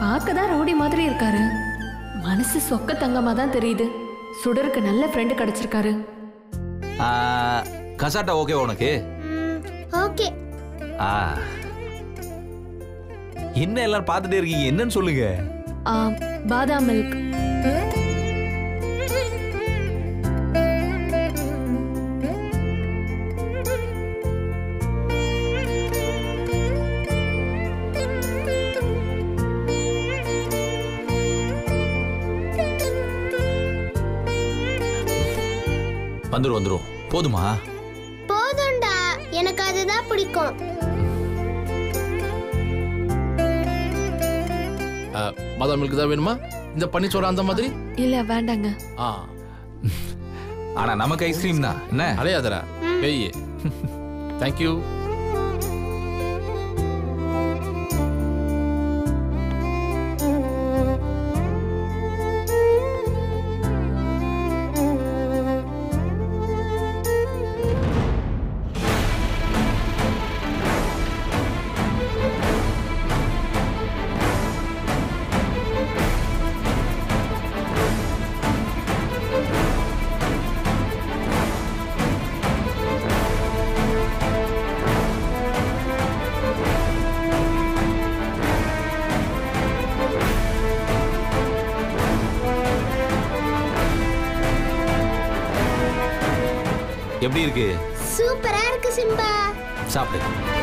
பார்க்க தான் ரவுடி மாதிரி இருக்காரு மனசு சொக்க தங்கமா தான் தெரியுது சுடருக்கு நல்ல ஃப்ரெண்டு கிடைச்சிருக்காரு ஆ, கசாட்டா ஓகே உனக்கு ஓகே ஆ என்ன எல்லாரும் பார்த்துட்டே இருக்கீங்க என்னன்னு சொல்லுங்க ஆ, பாதாம் மில்க் வந்துரும் வந்துரும் போதுமா போதும்டா எனக்கு அதுதான் பிடிக்கும் பாதாம் மில்க் தான் வேணுமா இந்த பன்னீர் அந்த மாதிரி இல்ல வேண்டாங்க ஆ ஆனா நமக்கு ஐஸ்கிரீம் தான் என்ன அலையாதரா வெய்ய தேங்க்யூ எப்படி இருக்கு சூப்பரா இருக்கு சிம்பா சாப்பிடு